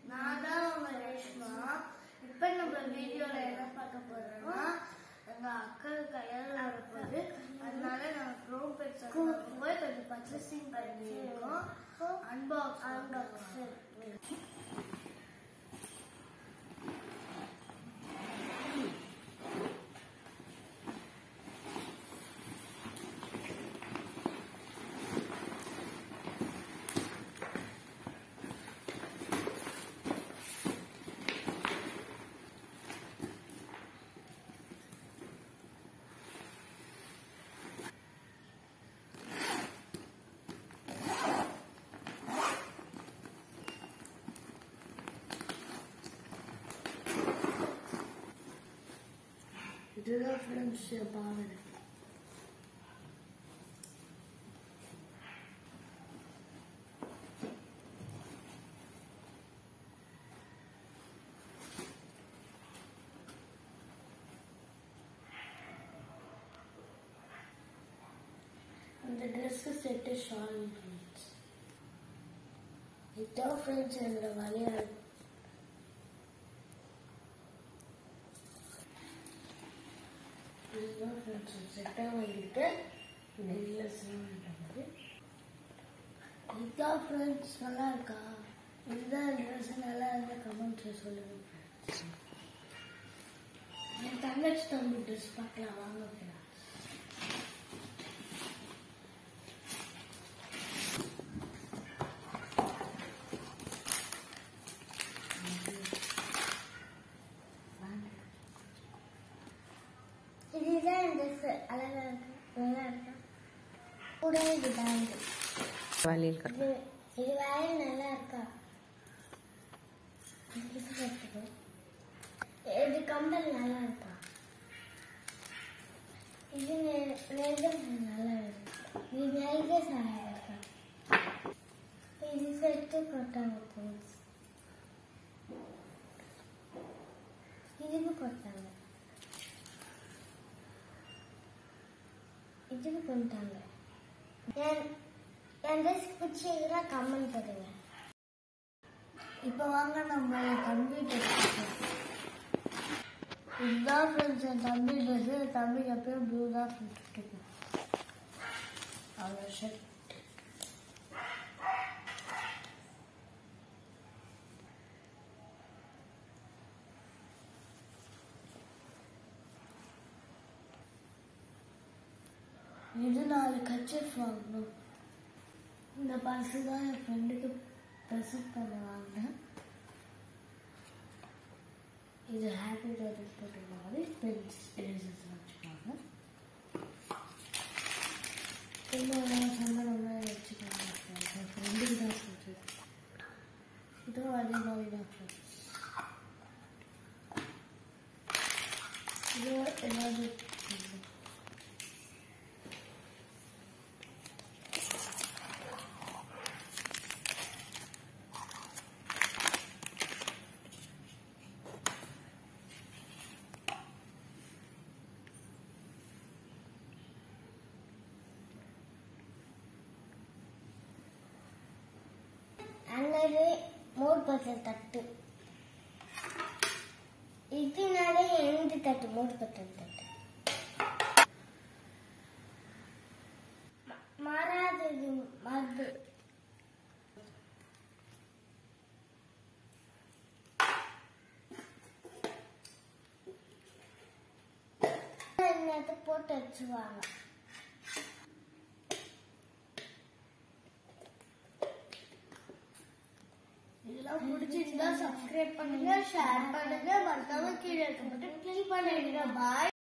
நான் தான் உங்க ரேஷ்மா இப்போ நம்ம வீடியோல என்ன பார்க்க போறோம்னா எங்க அக்காவுக்கு கல்யாணம் வரப்போகுது அதனால நாங்க க்ரோம் பெட்ஸ் போய் கொஞ்சம் பர்ச்சேசிங் பண்ணியிருக்கோம் அன்பாக்ஸ் அன்பாக்ஸ் இதுதான் ஃப்ரெண்ட்ஸ் பாவனை அந்த ட்ரெஸ்ஸு செட்டு ஷால் ஃப்ரெண்ட்ஸ் இதான் ஃப்ரெண்ட்ஸ் என்னோட விளையாடு இதுதான் ஃப்ரெண்ட்ஸ் செட்டாக வாங்கிட்டு நெல்லில் வாங்கிட்ட மாதிரி இதுதான் ஃப்ரெண்ட்ஸ் நல்லா இருக்கா இதுதான் ட்ரெஸ் நல்லா இருந்தால் கமெண்ட்ஸில் சொல்லுங்க ஃப்ரெண்ட்ஸ் என் தங்கச்சி தம்பி ட்ரெஸ் பார்க்கலாம் வாங்க ஃப்ரெண்ட்ஸ் இதுதான் ட்ரெஸ் அழகா இருக்கு நல்லா இருக்கு கூட இது பேண்ட் வழியில் கர் இது இது வேற நல்லா இருக்கா இது கட்டுது. இது கம்பல் நல்லா இருக்கா இது நெல்கஸ் நல்லா இருக்கு இது நெல்கஸ் நல்லா இருக்கா இது செட்டு கொட்டாங்க போச்சு இதுக்கு கொட்டாங்க இதுக்கு கொண்டாங்க என் என் ட்ரெஸ் பிடிச்சதுன்னா கமெண்ட் பண்ணுங்க இப்போ வாங்க நம்ம என் தம்பி ட்ரெஸ் இதுதான் ஃப்ரெண்ட்ஸ் என் தம்பி ட்ரெஸ் தம்பி எப்பயும் ப்ளூ தான் ஃப்ரெண்ட்ஸ் அவ்வளோ ஷர்ட் இது நாலு கச்சர் வாங்கணும் இந்த பர்ஸு தான் என் ஃப்ரெண்டுக்கு ப்ரெசன்ட் பண்ணுவாங்க இது ஹாப்பி பர்த்டே போட்டு மாதிரி பென்ஸ் எரேசர்ஸ் வச்சுப்பாங்க இன்னொரு சந்தனம்லாம் வச்சுக்காங்க என் ஃப்ரெண்டுக்கு தான் சொல்றது இதுவும் அதே மாதிரி தான் ஃப்ரெண்ட்ஸ் இது ஏதாவது அண்ணது மோர் பச்சை தட்டு இதனாலே எந்த தட்டு மோர் பச்சை தட்டு ம- மாறாதது மது என்னத்தை போட்டு வச்சுவாங்க இதெல்லாம் பிடிச்சிருந்தா சப்ஸ்கிரைப் பண்ணுங்க ஷேர் பண்ணுங்க மறக்காம கீழே இருக்க மட்டும் கிளிக் பண்ணிடுங்க பாய்